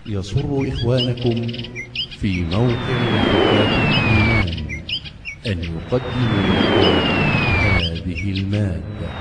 يسر إخوانكم في موقع محطات الإيمان أن يقدموا لكم هذه المادة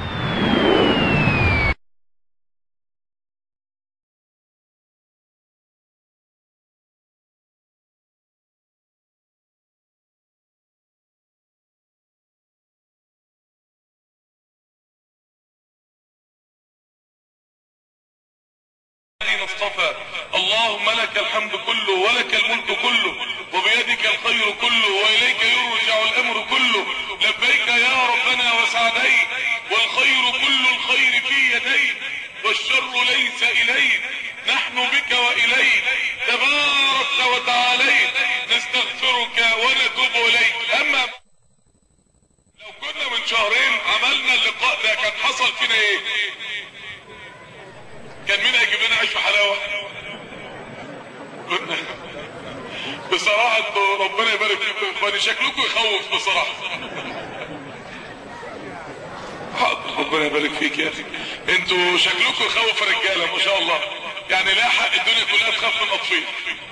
الذين اصطفى اللهم لك الحمد كله ولك الملك كله وبيدك الخير كله وإليك يرجع الأمر كله لبيك يا ربنا وسعديك والخير كل الخير في يديك والشر ليس إليك نحن بك وإليك تبارك وتعاليت نستغفرك ونتوب إليك أما لو كنا من شهرين عملنا اللقاء ده كان حصل فينا ايه كان مين هيجيب لنا عيش وحلاوه كنا بصراحه انتوا ربنا يبارك فيكم يا اخواني شكلكم يخوف بصراحه حاضر ربنا يبارك فيك يا اخي انتوا شكلكم يخوف رجاله ما شاء الله يعني لا حق الدنيا كلها تخاف من الاطفال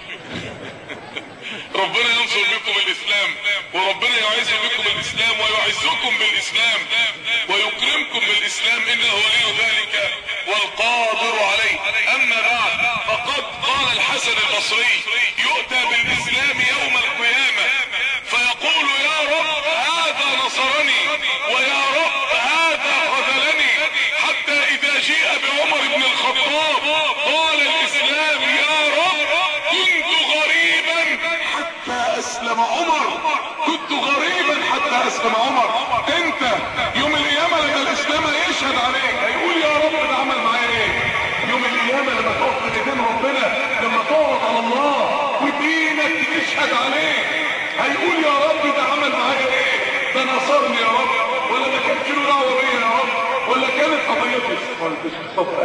ربنا ينصر بكم الاسلام وربنا يعز بكم الاسلام ويعزكم بالاسلام ويكرمكم بالاسلام انه ولي ذلك والقادر عليه اما بعد فقد قال الحسن البصري يؤتى بالاسلام يوم القيامة فيقول يا رب هذا نصرني ويا رب هذا خذلني حتى اذا جيء بعمر بن الخطاب قال الاسلام يا رب كنت غريبا حتى اسلم عمر كنت غريبا حتى اسلم عمر انت يوم القيامة لما الاسلام هيشهد عليك هيقول يا رب ده عمل معايا ايه يوم القيامة لما تقف في ايدين ربنا لما تقعد على الله ودينك يشهد عليه هيقول يا رب ده عمل معايا ايه ده نصرني يا رب ولا ما كانش له دعوه بيا يا رب ولا كانت قضيتي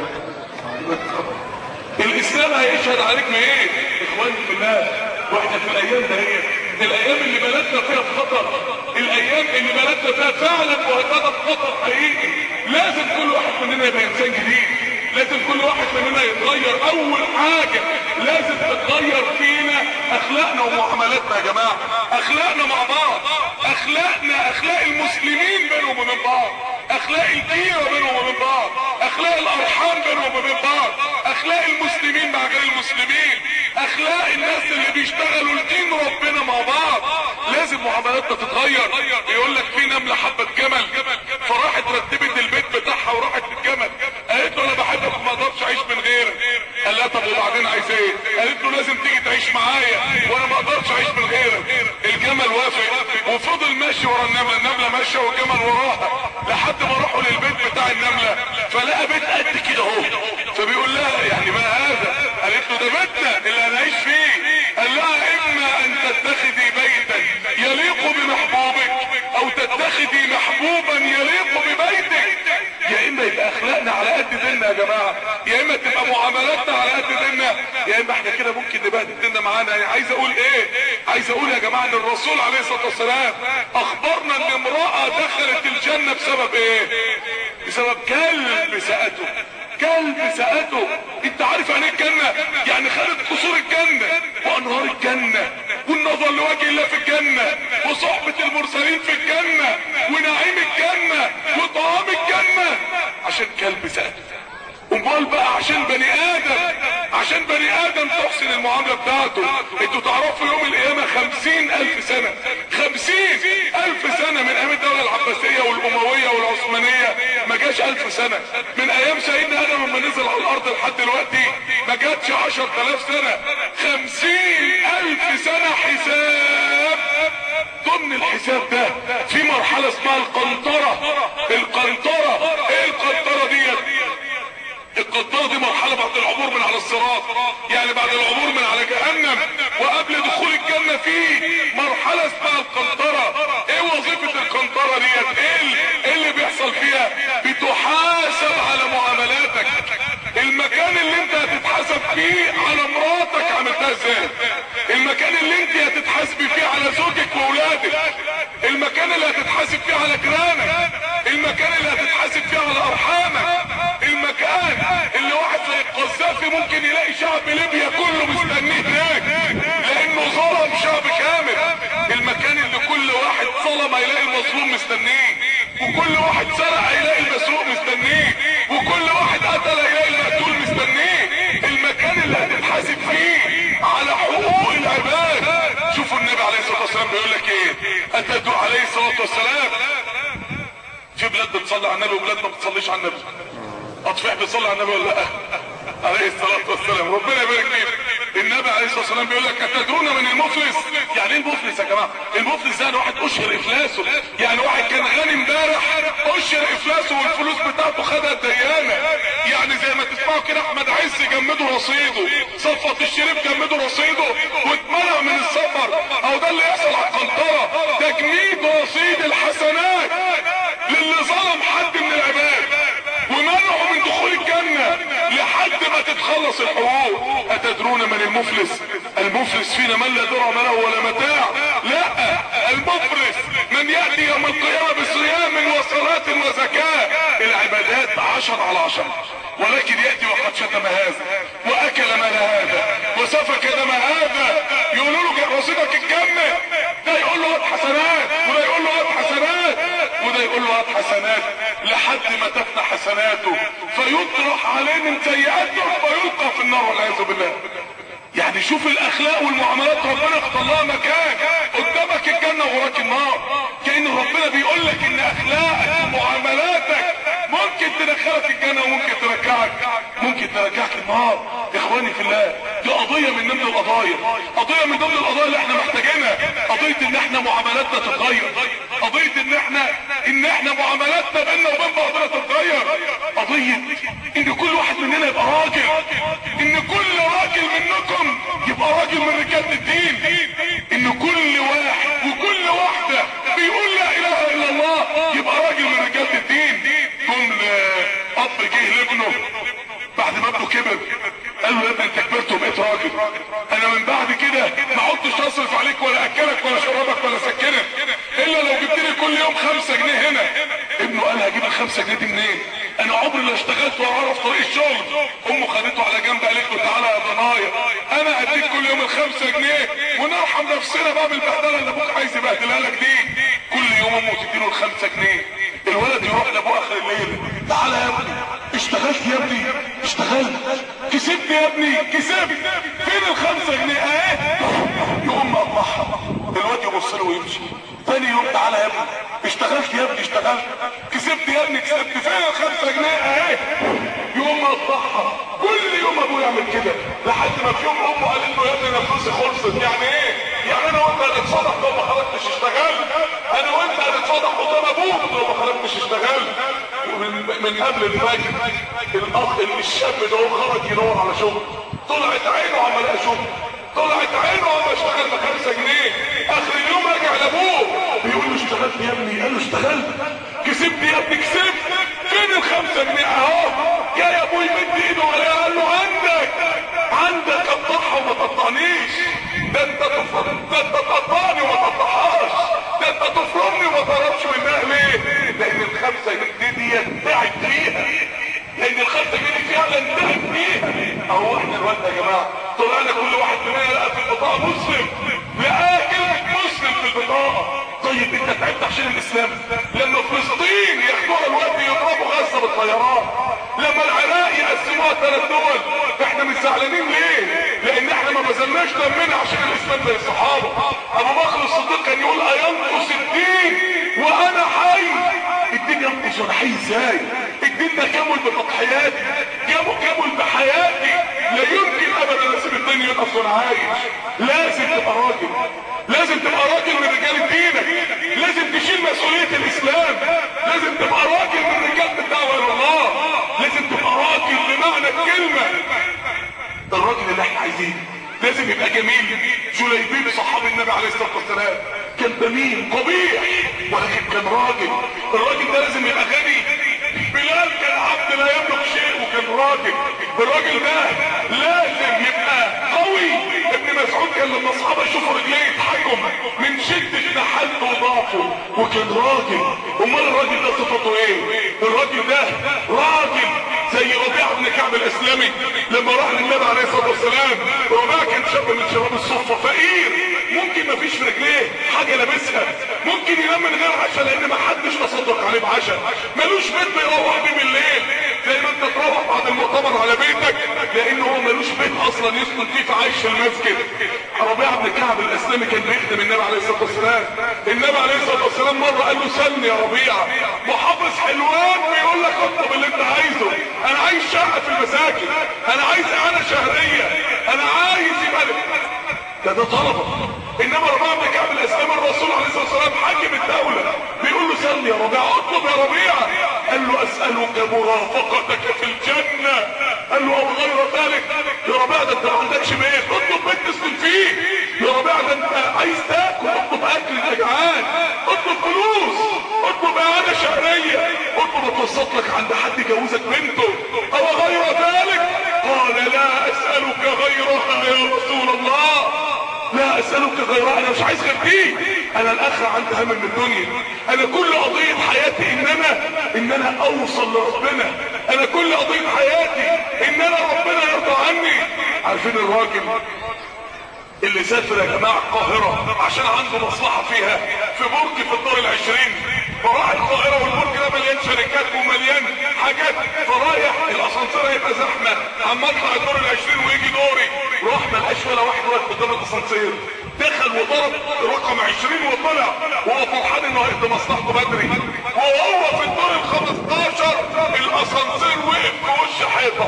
الاسلام هيشهد عليك بايه اخواني في الله واحنا في الايام دهيت الايام اللي بلدنا فيها في خطر الايام اللي بلدنا فيها فعلا مهدده في خطر حقيقي لازم كل واحد مننا يبقى انسان جديد لازم كل واحد مننا يتغير اول حاجه لازم تتغير فينا اخلاقنا ومعاملاتنا يا جماعه اخلاقنا مع بعض اخلاقنا اخلاق المسلمين بينهم وبين بعض اخلاق الجيرة بينهم وبين بعض اخلاق الارحام بينهم وبين بعض اخلاق المسلمين مع غير المسلمين اخلاق الناس اللي بيشتغلوا لدين ربنا مع بعض لازم معاملاتنا تتغير يقول لك في نمله حبه جمل فراحت رتبت البيت بتاعها وراحت الجمل قالت له انا بحبك وما اقدرش اعيش من غيرك قال لها طب وبعدين عايز ايه قالت له لازم تيجي تعيش معايا وانا ما اقدرش اعيش من غيرك الجمل وافق وفضل ماشي ورا النمله النمله ماشيه والجمل وراها لحد ما راحوا للبيت بتاع النمله فلقى بيت قد كده اهو فبيقول لها يعني ما هذا قالت له ده بيتنا اللي هنعيش فيه قال لها اما ان تتخذي بيتا يليق بمحبوبك او تتخذي محبوبا يليق ببيتك يا اما يبقى اخلاقنا على قد ديننا يا جماعه يا اما تبقى معاملاتنا على قد ديننا يا اما احنا كده ممكن نبهدل ديننا معانا يعني عايز اقول ايه عايز اقول يا جماعه ان الرسول عليه الصلاه والسلام اخبرنا ان امراه دخلت الجنه بسبب ايه بسبب كلب سأته كلب سأته انت عارف يعني ايه الجنة يعني خدت قصور الجنة وانهار الجنة والنظر لوجه الله في الجنة وصحبة المرسلين في الجنة ونعيم الجنة وطعام الجنة عشان كلب سأته امال بقى عشان بني ادم عشان بني ادم تحسن المعاملة بتاعته انتوا تعرفوا يوم القيامة خمسين الف سنة خمسين الف سنة من ايام الدولة العباسية والاموية والعثمانية ما جاش الف سنة من ايام سيدنا ادم لما نزل على الارض لحد دلوقتي ما جاتش عشر تلاف سنة خمسين الف سنة حساب ضمن الحساب ده في مرحلة اسمها القنطرة القنطرة ايه القنطرة ديت القنطرة دي مرحلة بعد العبور من على الصراط يعني بعد العبور من على جهنم وقبل دخول الجنة فيه مرحلة اسمها القنطرة ايه وظيفة القنطرة ديت ايه ايه اللي بيحصل فيها بتحاسب على معاملاتك المكان اللي انت هتتحاسب فيه على مراتك عملتها ازاي المكان اللي انت هتتحاسبي فيه على زوجك واولادك المكان اللي هتتحاسب فيه على جيرانك المكان اللي هتتحاسب فيه على ارحامك المكان اللي واحد زي القذافي ممكن يلاقي شعب ليبيا كله مستنيه وكل واحد سرق هيلاقي المسروق مستنيه وكل واحد قتل هيلاقي المقتول مستنيه المكان اللي هتتحاسب فيه على حقوق العباد شوفوا النبي عليه الصلاه والسلام بيقول لك ايه اتدعو عليه الصلاه والسلام في بلاد بتصلي على النبي وبلاد ما بتصليش على النبي اطفح بيصلي على النبي ولا لا عليه الصلاه والسلام ربنا يبارك فيك النبي عليه الصلاه والسلام بيقول لك اتدرون من المفلس يعني ايه المفلس يا جماعه المفلس يعني واحد اشهر افلاسه يعني واحد كان غني امبارح اشهر افلاسه والفلوس بتاعته خدها الديانه يعني زي ما تسمعوا كده احمد عز جمدوا رصيده صفوت الشريف جمدوا رصيده واتمنع من السفر او ده اللي يحصل على القنطره تجميد رصيد الحسنات للي ظلم حد من العباد ومنعه من دخول الجنة لحد ما تتخلص الحقوق اتدرون من المفلس المفلس فينا من لا درهم له ولا متاع لا المفلس من يأتي يوم القيامة بصيام وصلاة وزكاة العبادات عشر على عشر ولكن يأتي وقد شتم هذا واكل مال هذا وسفك دم هذا يقولوا له رصيدك الجنة ده يقول له هات حسنات وده يقول له هات حسنات وده يقول له هات حسنات لحد ما تفنى حسناته فيطرح عليه من سيئاته فيلقى في النار والعياذ بالله يعني شوف الاخلاق والمعاملات ربنا اختار لها مكان قدامك الجنه ووراك النار كان ربنا بيقول لك ان اخلاقك ومعاملاتك ممكن تدخلك الجنه وممكن ترجعك ممكن ترجعك النار اخواني في الله دي قضيه من ضمن القضايا قضيه من ضمن القضايا اللي احنا محتاجينها قضيه ان احنا معاملاتنا تتغير قضيه ان احنا ان احنا معاملاتنا بيننا وبين بعضنا تتغير قضيه ان كل واحد مننا يبقى راجل ان كل راجل منكم يبقى راجل من رجال الدين ان كل واحد وكل واحده بيقول لا اله الا الله يبقى راجل من رجال الدين جم اب جه لابنه بعد ما ابنه كبر قال له يا ابني انت كبرت وبقيت راجل انا من بعد كده ما عدتش اصرف عليك ولا اكلك ولا شربك ولا سكنك الا لو جبت لي كل يوم خمسة جنيه هنا ابنه قال هجيب الخمسة جنيه دي منين انا عمري لا اشتغلت ولا اعرف طريق الشغل امه خدته على جنب قالت له تعالى يا ضنايا انا اديك كل يوم الخمسة جنيه ونرحم نفسنا بقى بالبهدله اللي ابوك عايز يبهدلها لك دي كل يوم امه تديله الخمسة جنيه الولد يروح لابوه اخر الليل تعالى يا ابني اشتغلت يا ابني اشتغلت كسبت يا ابني كسبت فين الخمسة جنيه اهي يقوم مقطعها الواد يبص له ويمشي تاني يوم تعالى يا ابني اشتغلت يا ابني اشتغلت كسبت يا ابني كسبت فين الخمسة جنيه اهي يقوم مقطعها كل يوم ابوه يعمل كده لحد ما في يوم امه قالت له يا ابني انا فلوسي خلصت يعني ايه يعني انا وانت هنتصالح لو ما خرجتش اشتغلت انا وانت هنتصالح قدام ابوك لو ما خرجتش اشتغلت ومن من قبل الفجر الاخ الشاب ده هو خرج يدور على شغل طلعت عينه عمال لقى شغل طلعت عينه عمال اشتغل بخمسة جنيه اخر اليوم رجع لابوه بيقول له اشتغلت يا ابني قال له اشتغلت كسبت يا ابني كسبت فين الخمسة جنيه اهو جاي ابوي يمد ايده عليها قال له عندك عندك قطعها وما تقطعنيش ده انت تفرم ده انت تقطعني وما تقطعهاش ده انت تفرمني وما تهربش منها ليه لان الخمسة جنيه دي تعب فيها لان الخمسة جنيه دي فعلا تعب فيها اهو احنا الوقت يا جماعة طلعنا كل واحد مننا لقى في البطاقة مسلم لقى كلمة مسلم في البطاقة طيب انت تعبت عشان الاسلام لما فلسطين ياخدوها الوقت يضربوا غزة بالطيران لما العراق يقسموها ثلاث دول احنا مش زعلانين ليه لان احنا ما بذلناش دمنا عشان الاسلام زي الصحابه ابو بكر الصديق كان يقول اينقص الدين وانا حي الدين ينقص وانا حي ازاي الدين ده كامل بتضحياتي كامل كامل بحياتي لا يمكن ابدا اسيب الدين ينقص وانا عايش لازم تبقى راجل لازم تبقى راجل من رجال دينك لازم تشيل مسؤوليه الاسلام لازم تبقى راجل من رجال الدعوه الى الله لازم تبقى راجل بمعنى الكلمه الراجل اللي احنا عايزينه لازم يبقى جميل جليبيب صحابي النبي عليه الصلاه والسلام كان جميل قبيح ولكن كان راجل الراجل ده لازم يبقى غني بلال كان عبد لا يملك شيء وكان راجل الراجل ده لازم يبقى قوي ابن مسعود كان لما اصحابه يشوفوا رجليه يضحكوا من شده نحالته وضعفه وكان راجل امال الراجل ده صفته ايه الراجل ده راجل زي ربيع بن كعب الاسلامي لما راح للنبي عليه الصلاه والسلام ربيع كان شاب من شباب الصفه فقير ممكن مفيش في رجليه حاجه لابسها ممكن ينام من غير عشاء لان ما حدش تصدق عليه بعشاء ملوش بيت بيروح بيه بالليل زي ما انت تروح بعد المؤتمر على بيتك لان هو ملوش بيت اصلا يسكن فيه فعايش في المسجد ربيعه بن كعب الاسلامي كان بيخدم النبي عليه الصلاه والسلام النبي عليه الصلاه والسلام مره قال له سلني يا ربيعه محافظ حلوان بيقول لك اطلب اللي انت عايزه انا عايز شقه في المساجد انا عايز اعانه شهريه انا عايز يبقى ده ده طلبه انما ربيعه بن كعب الاسلامي الرسول عليه الصلاه والسلام حاكم الدوله بيقول له سلني يا ربيعه اطلب يا ربيعه قال له اسالك مرافقتك في الجنه قال له او غير ذلك يا ربيعه ده انت ما عندكش بيت اطلب بيت تسكن فيه يا ربيعه ده انت عايز تاكل اطلب اكل انت جعان اطلب فلوس اطلب اعانه شهريه اطلب اتوسط لك عند حد يجوزك بنته او غير ذلك قال لا اسالك غيرها يا رسول الله لا اسالك غيرها انا مش عايز غير دي انا الاخر عندي هم من الدنيا انا كل قضيه حياتي ان انا ان انا اوصل لربنا انا كل قضيه حياتي ان انا ربنا يرضى عني عارفين الراجل اللي سافر يا جماعة القاهرة عشان عنده مصلحة فيها في برج في الدور العشرين فراح القاهرة والبرج ده مليان شركات ومليان حاجات فرايح الاسانسير هيبقى زحمة اما اطلع الدور العشرين ويجي دوري راح ملقاش ولا واحد واقف قدام الاسانسير دخل وضرب رقم عشرين وطلع وهو فرحان انه هيقضي مصلحته بدري وهو في الدور الخمستاشر الاسانسير وقف في وش حيطة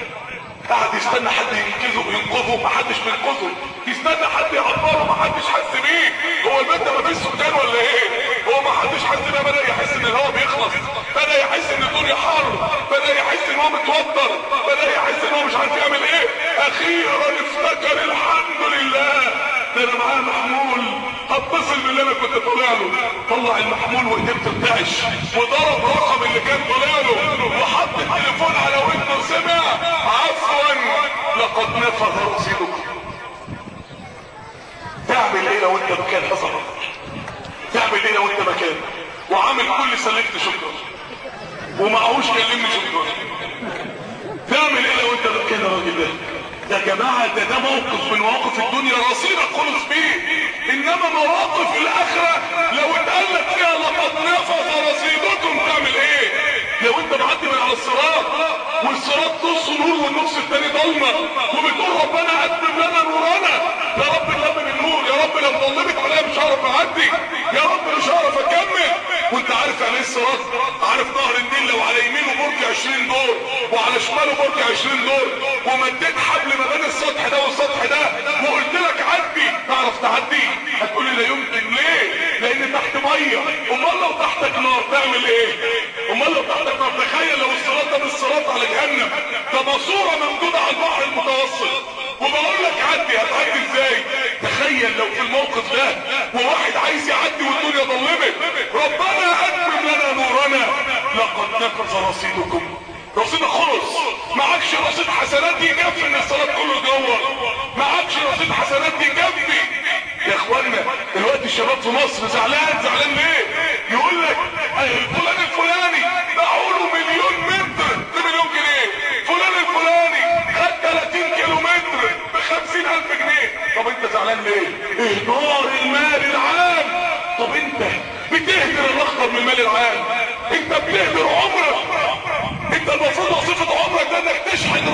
قعد يستنى حد ينقذه ينقذه ما حدش بينقذه يستنى حد يعبره ما حدش حس بيه هو البيت ده ما فيش سكان ولا ايه هو ما حدش حس بيه بدا يحس ان الهواء بيخلص بدا يحس ان الدنيا حر بدا يحس ان هو متوتر بدا يحس ان هو مش عارف يعمل ايه اخيرا افتكر الحمد لله ده انا معايا محمول هتصل باللي انا كنت طالع له طلع المحمول وايديه بترتعش وضرب رقم اللي كان طالع له وحط التليفون على ودنه وسمع عفوا لقد نفذ رصيدكم تعمل ايه لو انت مكان حصل تعمل ايه لو انت مكان وعامل كل سلكت شكرا ومعهوش كلمني شكرا تعمل ايه لو انت مكان الراجل ده يا جماعة ده ده موقف من مواقف الدنيا رصيدك خلص بيه انما مواقف الاخرة لو اتقال لك فيها لقد نفذ رصيدكم تعمل ايه لو انت معدي من على الصراط والصراط نص نور والنص التاني ضلمة وبتقول ربنا قدم لنا نورنا يا رب كمل النور يا رب لو ضلمت عليا مش هعرف اعدي يا رب مش هعرف اكمل وانت عارف يعني ايه الصراط عارف نهر النيل لو على يمينه برج 20 دور وعلى شماله برج 20 دور ومديت حبل ما بين السطح ده والسطح ده وقلت لك عدي تعرف تعدي هتقول لي لا يمكن ليه لان تحت ميه امال لو تحتك نار تعمل ايه امال لو تحتك نار تخيل لو الصراط ده مش صراط على جهنم ده ماسوره ممدوده على البحر المتوسط وبقول لك عدي هتعدي ازاي تخيل لو في الموقف ده وواحد عايز يعدي والدنيا ظلمت ربنا اتمم لنا نورنا لقد نفذ رصيدكم رصيدك خلص معكش رصيد حسنات يكفي ان الصلاه كله جوه معكش رصيد حسنات يكفي يا اخوانا دلوقتي الشباب في مصر زعلان زعلان ليه يقول لك فلان الفلاني باعوا له مليون متر بمليون جنيه فلان الفلاني خد 30 كيلو متر ب 50000 جنيه طب انت زعلان ليه اهدار المال العام طب انت بتهدر الاخضر من المال العام انت بتهدر عمرك انت المفروض وظيفة عمرك ده انك تشحن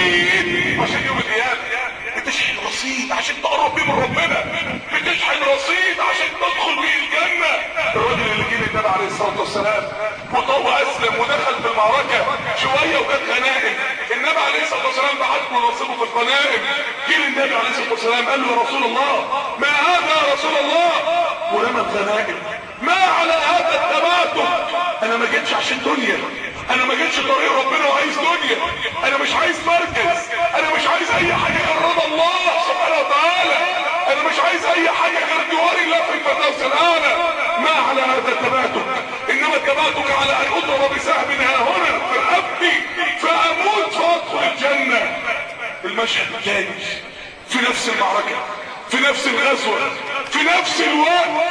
رصيد عشان يوم القيامة بتشحن رصيد عشان تقرب بيه من ربنا بتشحن رصيد عشان تدخل بيه الجنة الراجل اللي جه للنبي عليه الصلاة والسلام وطوى اسلم ودخل في المعركة شوية وكانت غنائم النبي عليه الصلاة والسلام بعت له نصيبه في الغنائم جه للنبي عليه الصلاة والسلام قال له يا رسول الله ما هذا يا رسول الله ورمى الغنائم ما على هذا التباتم انا ما جيتش عشان دنيا انا ما جيتش طريق ربنا وعايز دنيا انا مش عايز مركز انا مش عايز اي حاجة غير رضا الله سبحانه وتعالى انا مش عايز اي حاجة غير جوار الله في الفردوس الاعلى ما على هذا التباتك انما التباتك على ان اضرب بسهم ها هنا في رقبتي فاموت فادخل الجنة المشهد الثاني في نفس المعركة في نفس الغزوة في نفس الوقت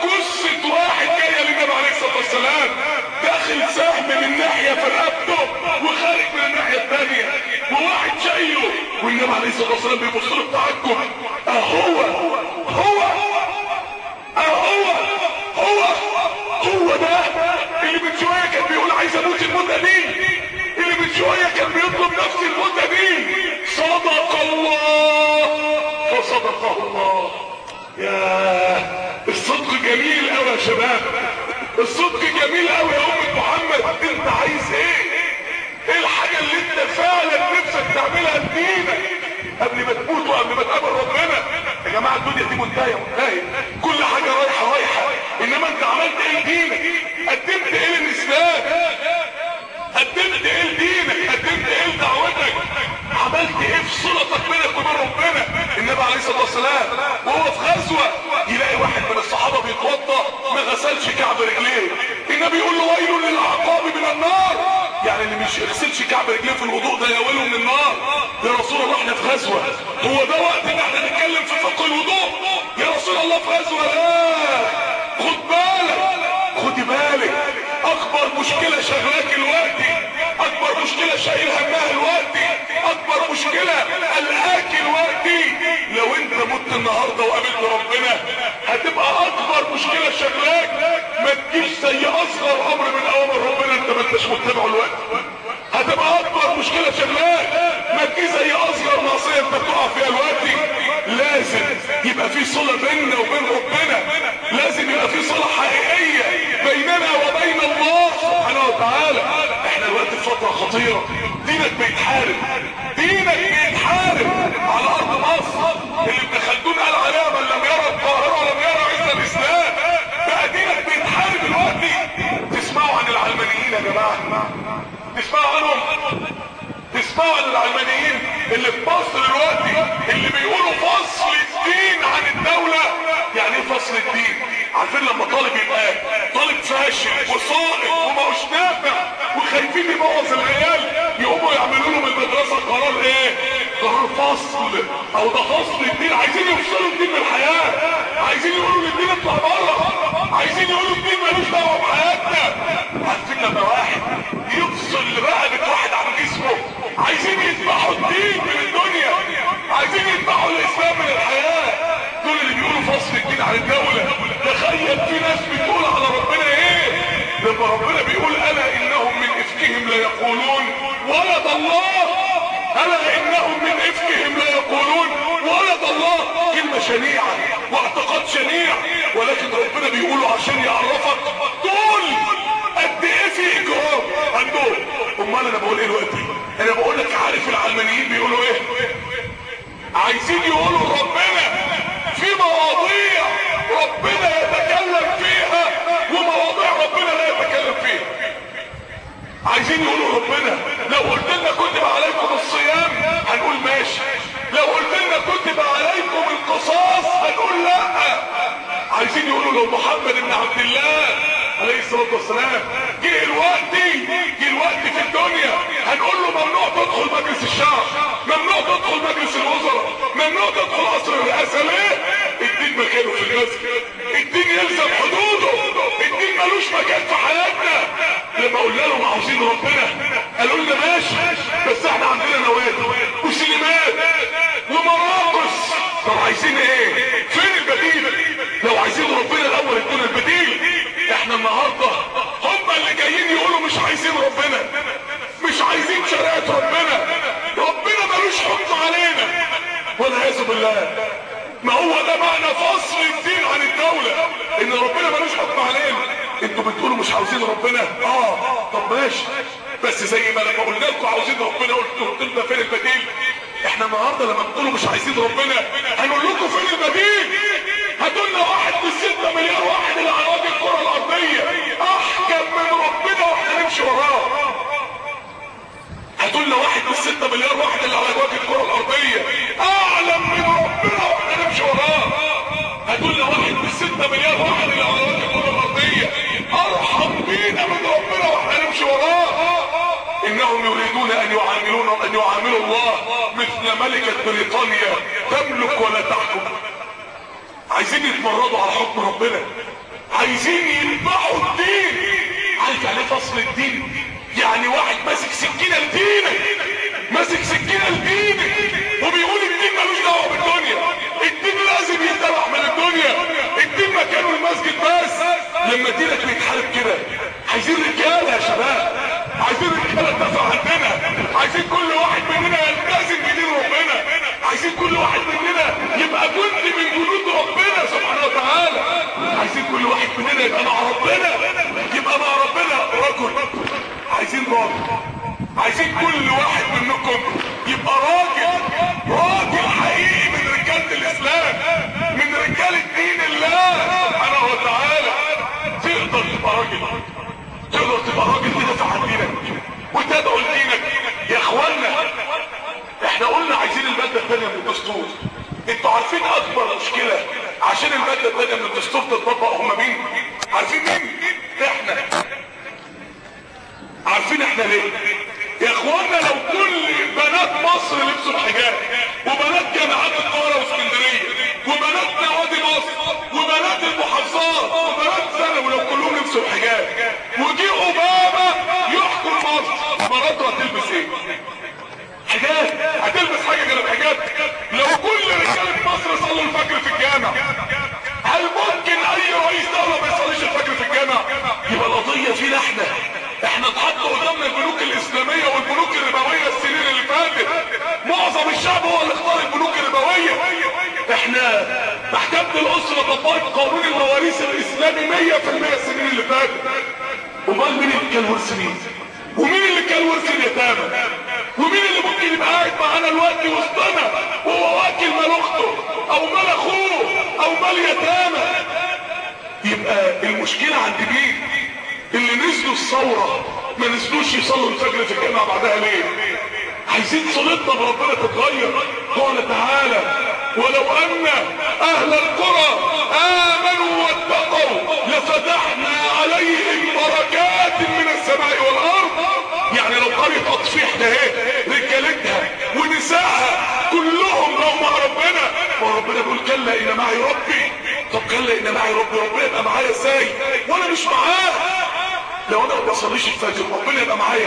قصة واحد جاية للنبي عليه الصلاة والسلام داخل سهم من ناحية في رقبته وخارج من الناحية الثانية وواحد شايله والنبي عليه الصلاة والسلام بيبص له بتعجب اهو هو صدقه الله يا الصدق جميل قوي يا شباب الصدق جميل قوي يا امة محمد انت عايز ايه ايه الحاجة اللي انت فعلا نفسك تعملها لدينك قبل ما تموت وقبل ما تقابل ربنا يا جماعة الدنيا دي منتهية منتهية كل حاجة رايحة رايحة انما انت عملت ايه لدينك قدمت ايه للاسلام قدمت ايه لدينك قدمت ايه لدعوتك عملت ايه في صلتك بينك وبين ربنا النبي عليه الصلاه والسلام وهو في غزوه يلاقي واحد من الصحابه بيتوضا ما غسلش كعب رجليه النبي يقول له ويل للاعقاب من النار يعني اللي مش يغسلش كعب رجليه في الوضوء ده يويله من النار يا رسول الله احنا في غزوه هو ده وقت ان احنا نتكلم في فقه الوضوء يا رسول الله في غزوه لا خد بالك خدي بالك اكبر مشكلة شغلاك الوقت اكبر مشكلة شايل همها الوقت اكبر مشكلة قلقاك الوقت لو انت مت النهاردة وقابلت ربنا هتبقى اكبر مشكلة شغلاك ما تجيش زي اصغر امر من اوامر ربنا انت ما انتش متبعه الوقت هتبقى اكبر مشكلة شغلاك ما تجيش زي اصغر معصية انت بتقع فيها الوقت لازم يبقى في صلة بيننا وبين ربنا لازم يبقى في صلة حقيقية بيننا وبين الله سبحانه وتعالى احنا الوقت في فترة خطيرة دينك بيتحارب دينك بيتحارب على ارض مصر اللي ابن خلدون قال عليها من لم يرى القاهرة ولم يرى عز الاسلام بقى دينك بيتحارب الوقت تسمعوا عن العلمانيين يا جماعة تسمعوا عنهم تسمعوا عن العلمانيين اللي في مصر دلوقتي اللي بيقولوا فصل الدين عن الدولة يعني ايه فصل الدين عارفين لما طالب يبقى طالب فاشل وصائب وماهوش نافع وخايفين يبوظ العيال يقوموا يعملوا له من المدرسة قرار ايه قرار فصل او ده فصل الدين عايزين يفصلوا الدين من الحياة عايزين يقولوا للدين اطلع بره عايزين يقولوا الدين ملوش دعوة بحياتنا عارفين لما واحد يفصل رقبة واحد عن جسمه عايزين يذبحوا الدين من الدنيا عايزين يذبحوا الاسلام من الحياة دول اللي بيقولوا فصل الدين عن الدولة تخيل في ناس بتقول على ربنا ايه لما ربنا بيقول الا انهم من افكهم ليقولون ولد الله الا انهم من افكهم ليقولون ولد الله كلمة شنيعة واعتقاد شنيع ولكن ربنا بيقوله عشان يعرفك دول قد ايه في اجرام عندهم امال انا بقول ايه دلوقتي انا بقول لك عارف العلمانيين بيقولوا ايه عايزين يقولوا ربنا في مواضيع ربنا يتكلم فيها ومواضيع ربنا لا يتكلم فيها عايزين يقولوا ربنا لو قلت لنا كتب عليكم الصيام هنقول ماشي لو قلت لنا كتب عليكم القصاص هنقول لا عايزين يقولوا لو محمد بن عبد الله عليه الصلاة والسلام جه الوقت جه الوقت في الدنيا هنقول له ممنوع تدخل مجلس الشعب ممنوع تدخل مجلس الوزراء ممنوع تدخل قصر الرئاسة ليه الدين مكانه في المسجد الدين يلزم حدوده الدين ملوش مكان في حياتنا لما قلنا لهم عاوزين ربنا قالوا لنا ماشي بس احنا عندنا نوادي وسينمات ومراقص طب عايزين ايه فين البديل لو عايزين ربنا الاول ادونا البديل احنا النهارده هم اللي جايين يقولوا مش عايزين ربنا مش عايزين شريعه ربنا ربنا ملوش حكم علينا والعياذ بالله ما هو ده معنى فصل الدين عن الدولة ان ربنا ملوش حكم علينا انتوا بتقولوا مش عاوزين ربنا اه طب ماشي بس زي ما لما قلنا لكم عاوزين ربنا قلتوا قلت لنا فين البديل احنا النهارده لما بتقولوا مش عايزين ربنا هنقول لكم فين البديل هاتوا لنا واحد من 6 مليار واحد اللي على وجه الكره الارضيه احكم من ربنا واحنا نمشي وراه هاتوا لنا واحد من 6 مليار واحد اللي على وجه الكره الارضيه اعلم من ربنا واحنا نمشي وراه هاتوا لنا واحد من 6 مليار واحد اللي على وجه الكره الارضيه ارحم بينا من ربنا واحنا نمشي وراه انهم يريدون ان يعاملون ان يعاملوا الله مثل ملكة بريطانيا تملك ولا تحكم عايزين يتمردوا على حكم ربنا عايزين يذبحوا الدين عارف يعني ايه فصل الدين يعني واحد ماسك سكينة لدينك ماسك سكينة لدينك وبيقول الدين ملوش دعوة بالدنيا الدين لازم يتبع من الدنيا الدين مكانه المسجد بس لما دينك بيتحارب كده عايزين رجاله يا شباب عايزين رجاله تدافع عننا عايزين كل واحد مننا يلتزم بدين ربنا عايزين كل واحد مننا يبقى كده يبقى مع ربنا يبقى مع ربنا رجل عايزين راجل عايزين كل واحد منكم يبقى راجل راجل حقيقي من رجالة الاسلام من رجالة دين الله سبحانه وتعالى تقدر تبقى راجل تقدر تبقى راجل تدافع عن دينك وتدعو لدينك يا اخوانا احنا قلنا عايزين المادة الثانية من الدستور انتوا عارفين اكبر مشكلة عشان المادة الثانية من الدستور تطبق هم مين عارفين مين احنا عارفين احنا ليه يا اخوانا لو كل بنات مصر لبسوا الحجاب وبنات جامعات القاهره واسكندريه وبنات نوادي مصر وبنات المحافظات وبنات ثانوي لو كلهم لبسوا الحجاب وجي اوباما يحكم مصر مراته هتلبس ايه؟ حجاب هتلبس حاجه غير الحجاب لو كل رجاله مصر صلوا الفجر في الجامع هل ممكن اي رئيس دوله ما يصليش الفجر في الجامع يبقى القضيه فينا احنا احنا اتحط قدامنا البنوك الاسلاميه والبنوك الربويه السنين اللي فاتت معظم الشعب هو اللي اختار البنوك الربويه احنا محكمه الاسره طبقت قانون المواريث الاسلامي 100% السنين اللي فاتت امال مين اللي كان ورث مين ومين اللي كان ورث اليتامى ومين اللي ممكن يبقى قاعد معانا دلوقتي وسطنا وهو واكل مال اخته او مال اخوه او مال يتامى يبقى المشكله عند مين اللي نزلوا الثورة ما نزلوش يصلوا الفجر في الجامعة بعدها ليه عايزين صلتنا بربنا تتغير قال تعالى ولو ان اهل القرى امنوا واتقوا لفتحنا عليهم بركات من السماء والارض يعني لو قرية اطفيح ده ايه رجالتها ونسائها كلهم لو مع ربنا وربنا بيقول كلا ان معي ربي طب كلا ان معي ربي ربنا يبقى معايا ازاي وانا مش معاه لو انا ما بصليش الفجر ربنا يبقى معايا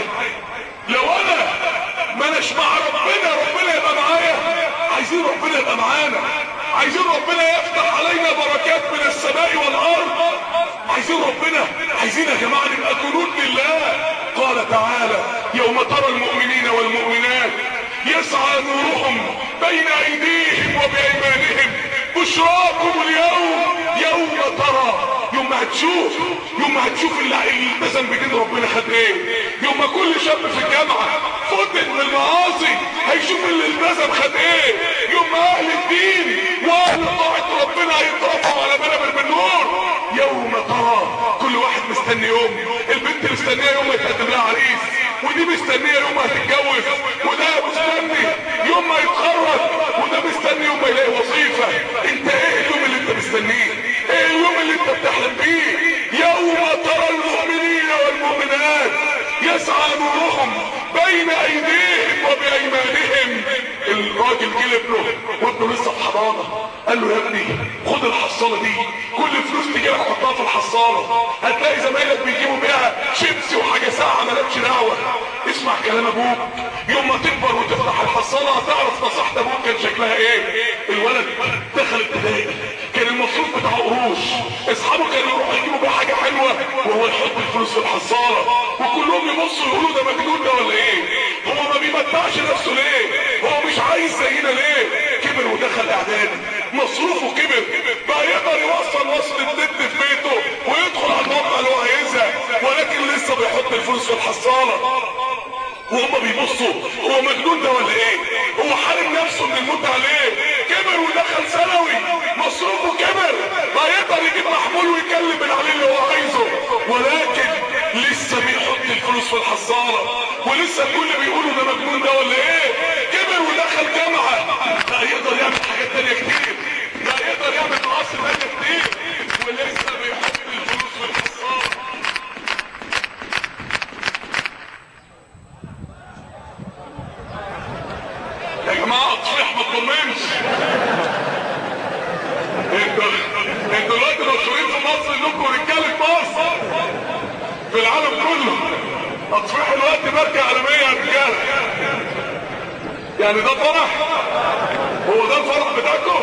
لو انا ما اناش مع ربنا ربنا يبقى معايا عايزين ربنا يبقى معانا عايزين ربنا يفتح علينا بركات من السماء والارض عايزين ربنا عايزين يا جماعه نبقى جنود لله قال تعالى يوم ترى المؤمنين والمؤمنات يسعى نورهم بين ايديهم وبايمانهم بشراكم اليوم يوم ترى يوم ما هتشوف يوم ما هتشوف اللي التزم بدين ربنا خد ايه يوم ما كل شاب في الجامعه فتن من المعاصي هيشوف اللي التزم خد ايه يوم ما اهل الدين واهل طاعه ربنا هيترفعوا على منابر بالنور يوم ترى كل واحد مستني يوم البنت مستنيه يوم يتقدم لها عريس ودي مستنيه يوم هتتجوز وده مستني يوم ما يتخرج وده مستني يوم ما يلاقي وظيفه انت ايه اليوم اللي انت مستنيه ايه اليوم اللي انت بتحلم بيه يوم ترى المؤمنين والمؤمنات يسعى نورهم بين ايديهم وبايمانهم الراجل جه لابنه وابنه لسه في حضانه قال له يا ابني خد الحصاله دي كل فلوس تجي لك حطها في الحصاله هتلاقي زمايلك بيجيبوا بيها شيبسي وحاجه ساعه مالكش دعوه اسمع كلام ابوك يوم ما تكبر وتفتح الحصاله هتعرف نصيحه ابوك كان شكلها ايه الولد دخل ابتدائي كان المصروف بتاعه قروش اصحابه كانوا يروحوا يجيبوا بيه حاجه حلوه وهو يحط الفلوس في الحصاله وكلهم يبصوا يقولوا ده مجنون ده ولا ايه هو ما بيمتعش نفسه ليه هو مش عايز زينا ليه كبر ودخل اعدادي مصروفه كبر بقى يقدر يوصل وصل النت في بيته ويدخل على الموقع اللي هو عايزها ولكن لسه بيحط الفلوس في الحصاله وهم بيبصوا هو مجنون ده ولا ايه هو حارم نفسه من المتعه ليه كبر ودخل ثانوي مصروفه كبر بقى يقدر يجيب محمول ويكلم العلي اللي هو عايزه ولكن لسه بيحط الفلوس في الحصاله ولسه الكل بيقولوا ده مجنون ده ولا ايه كبر ودخل جامعه بقى يقدر يعمل حاجات تانية كتير بقى يقدر يعمل معاصي تانية كتير ولسه بيحط الفلوس في الحصاله يا جماعة تصريح ما تضمنش انتوا انتوا دلوقتي مشهورين في مصر انكم رجالة مصر في العالم كله تصريح الوقت ماركة عالمية يا رجالة يعني ده فرح هو ده الفرح بتاعكم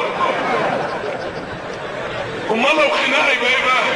امال لو خناقه يبقى ايه بقى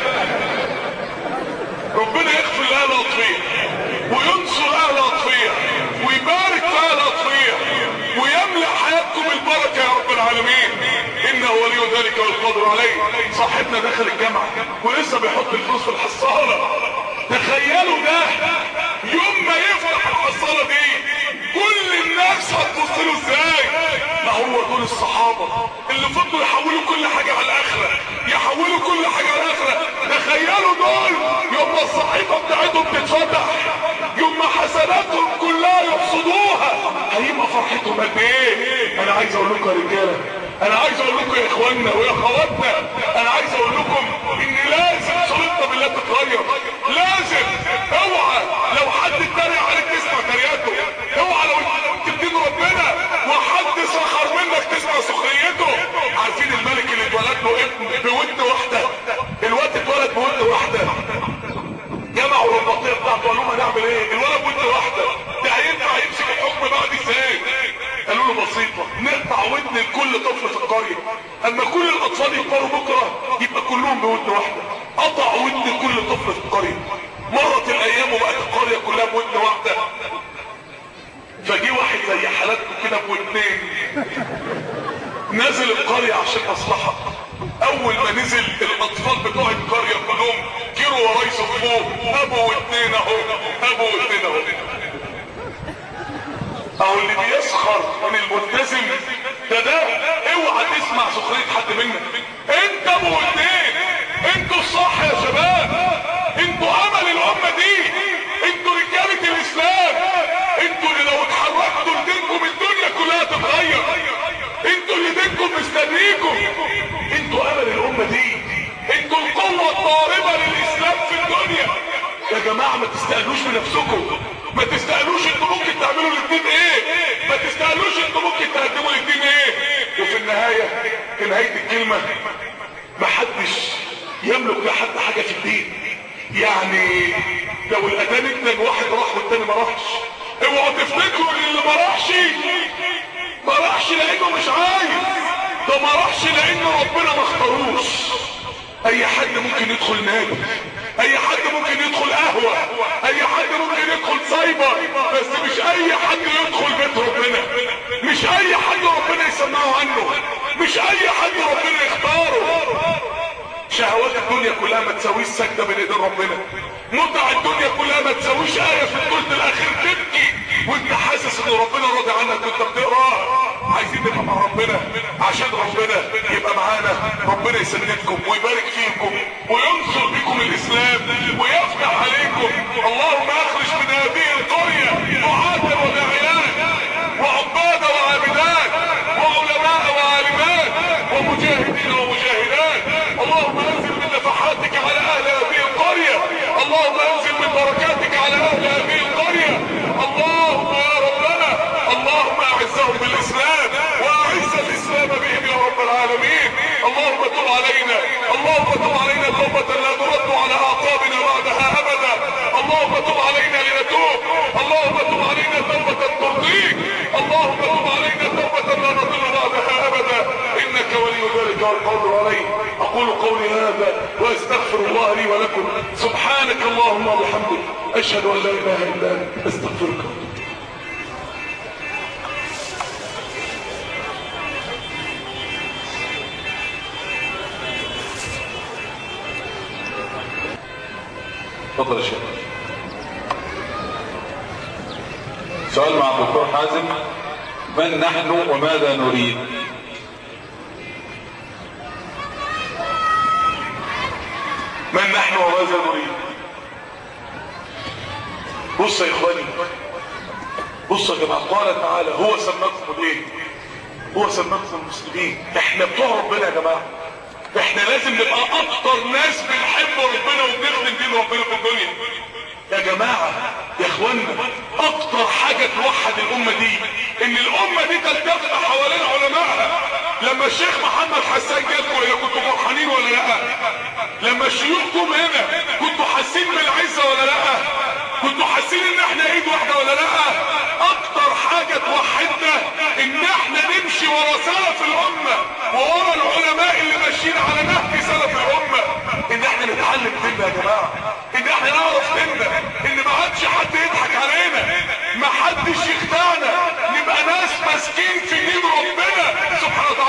ربنا يغفر لاهل اطفيح وينصر اهل اطفيح ويبارك في اهل اطفيح ويملأ حياتكم البركه يا رب العالمين انه ولي ذلك والقادر عليه صاحبنا دخل الجامعة ولسه بيحط الفلوس في الحصالة تخيلوا ده يوم ما يفتح الحصالة دي كل الناس هتبص له ازاي ما هو دول الصحابة اللي فضلوا يحولوا كل حاجة على الاخرة يحولوا كل حاجة على الاخرة تخيلوا دول يوم ما الصحيفة بتاعتهم تتفتح يوم ما حسناتهم كلها يحصدوها هيبقى فرحتهم قد ايه انا عايز اقول لكم يا رجاله انا عايز اقول لكم يا اخواننا ويا اخواتنا انا عايز اقول لكم ان لازم صلتنا بالله تتغير لازم اوعى لو حد اتريق عليك تسمع تريقته اوعى لو انت بتدين ربنا وحد سخر منك تسمع سخريته عارفين الملك اللي اتولد له ابن بود واحده الواد اتولد بود واحده جمعوا الرباطيه بتاعته قالوا لهم هنعمل ايه الولد ود واحده ده هينفع يمسك الحكم بعد ازاي قالوا له بسيطه نقطع ودن لكل طفل في القريه اما كل الاطفال يكبروا بكره يبقى كلهم بود واحده قطع ودن كل طفل في القريه مرت الايام وبقت القريه كلها بود واحده فجي واحد زي حالاتكم كده بودنين نزل القريه عشان مصلحه اول ما نزل الاطفال بتوع القريه كلهم جروا وراه يصفوه ابو واثنين اهو ابو واثنين اهو اهو اللي بيسخر من الملتزم ده ده اوعى تسمع سخريه حد منك انت ابو واثنين انتوا الصح يا شباب انتوا امل الامه دي انتوا رجاله الاسلام انتوا اللي لو اتحركتوا لدينكم الدنيا كلها تتغير انتوا اللي دينكم مستنيكم انتوا امل الامه دي انتوا القوه الضاربه للاسلام في الدنيا يا جماعه ما تستقلوش بنفسكم ما تستقلوش انتوا ممكن تعملوا الاثنين ايه ما تستقلوش انتوا ممكن تقدموا الاثنين ايه وفي النهايه في نهايه الكلمه ما حدش يملك لحد حاجه في الدين يعني لو الاذان اتنين واحد راح والتاني ما راحش اوعوا تفتكروا ان اللي ما راحش ما راحش لانه مش عايز ده ما راحش لان ربنا ما اختاروش اي حد ممكن يدخل نادي اي حد ممكن يدخل قهوة اي حد ممكن يدخل سايبر بس مش اي حد يدخل بيت ربنا مش اي حد ربنا يسمعه عنه مش اي حد ربنا يختاره شهوات الدنيا كلها ما تساويش سجدة بين ايدين ربنا متع الدنيا كلها ما تساويش آية في الثلث الاخير تبكي وانت حاسس ان ربنا راضي عنك وانت بتقراها عايزين نبقى مع ربنا عشان ربنا يبقى معانا ربنا يسندكم ويبارك فيكم وينصر بكم الاسلام ويفتح عليكم اللهم اخرج من هذه القرية دعاة وداعيات وعباد وعابدات وعلماء وعالمات ومجاهدين ومجاهدات اللهم انزل من نفحاتك على اهل هذه القرية اللهم انزل من بركاتك على اهل هذه القرية اللهم يا ربنا اللهم اعزهم بالاسلام واعز الاسلام بهم يا رب العالمين اللهم تب علينا اللهم تب علينا توبة لا ترد على اعقابنا بعدها ابدا اللهم تب علينا لنتوب اللهم تب علينا توبة ترضيك اللهم تب علينا توبة لا نضل بعدها ابدا انك ولي ذلك والقادر عليه اقول قولي هذا واستغفر الله لي ولكم سبحانك اللهم وبحمدك اشهد ان لا اله الا انت استغفرك تفضل يا شيخ سؤال مع الدكتور حازم من نحن وماذا نريد من نحن وماذا نريد بص يا اخواني بص يا جماعه قال تعالى هو سماكم الايه هو سماكم المسلمين احنا بتوع ربنا يا جماعه احنا لازم نبقى اكتر ناس بنحب ربنا وبنخدم دين ربنا في الدنيا يا جماعة يا اخوانا اكتر حاجة توحد الامة دي ان الامة دي تلتف حوالين علمائها لما الشيخ محمد حسان جابكم هنا كنتوا فرحانين ولا لا لما الشيوخ جم هنا كنتوا حاسين بالعزة ولا لا كنتوا حاسين ان احنا ايد واحدة ولا لا اكتر حاجة توحدنا ان احنا نمشي ورا سلف الامة وورا العلماء اللي ماشيين على نهج سلف الامة ان احنا نتعلم ديننا يا جماعة ان احنا نعرف ديننا ان ما عادش حد يضحك علينا ما حدش يخدعنا نبقى ناس ماسكين في دين ربنا سبحانه وتعالى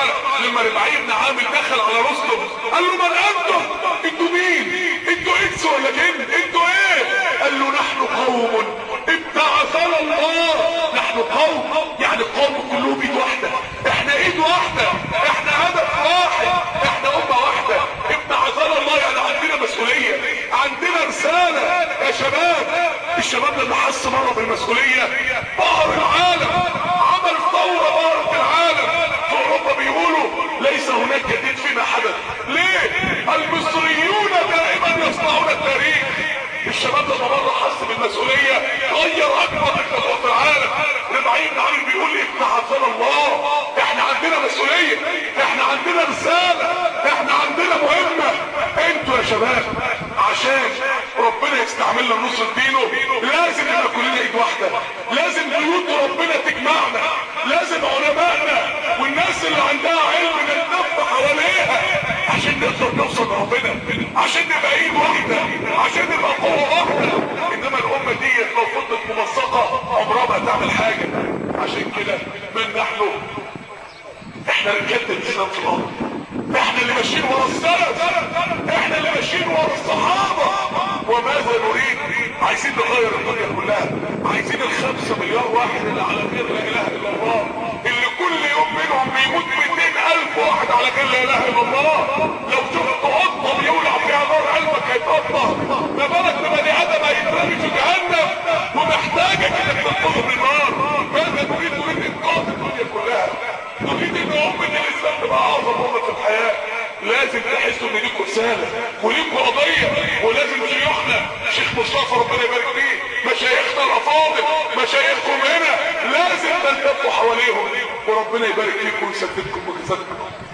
لما ربعي بن عامر دخل على رستم قال له من انتم انتوا مين انتوا انس ولا جن انتوا ايه قال له نحن قوم ابتعثنا الله نحن قوم يعني قوم كلهم ايد واحده احنا ايد واحده احنا هدف واحد احنا امه واحده ابتعثنا الله يعني عندنا مسؤوليه عندنا رساله يا شباب الشباب لما حس مره بالمسؤوليه بهر العالم عمل ثوره بهرت العالم في اوروبا بيقولوا ليس هناك جديد فيما حدث ليه المصريون دائما يصنعون التاريخ الشباب لما مره حس بالمسؤوليه غير اكبر خطوه في العالم ربعين بن عامر بيقول لي ابتعثنا الله احنا عندنا مسؤوليه احنا عندنا رساله احنا عندنا مهمه انتوا يا شباب عشان ربنا يستعملنا لنصر دينه لازم نبقى كلنا ايد واحده لازم بيوت ربنا تجمعنا لازم علمائنا والناس اللي عندها علم نتلف حواليها عشان نقدر نوصل لربنا عشان نبقى ايد واحده عشان نبقى قوه واحده انما الامه ديت لو فضلت ممزقه عمرها ما هتعمل حاجه عشان كده من نحن احنا رجاله الاسلام في الارض احنا اللي ماشيين ورا السلف احنا اللي ماشيين ورا الصحابه وماذا نريد عايزين نغير الدنيا كلها عايزين الخمسة مليار واحد اللي على غير لا اله الا الله اللي كل يوم منهم بيموت 200 الف واحد على غير لا اله الا الله لو شفت قطه بيولع فيها نار قلبك هيتقطع ما بالك ببني ادم هيترمي في جهنم ومحتاجك انك تنقذه من النار ماذا نريد نريد انقاذ الدنيا كلها نريد ان امه الاسلام تبقى اعظم امه في الحياه لازم تحسوا ان ليكوا رساله وليكوا قضيه ولازم شيوخنا شيخ مصطفى ربنا يبارك فيه مشايخنا الافاضل مشايخكم هنا لازم تلتفوا حواليهم وربنا يبارك فيكم ويسددكم ويسددكم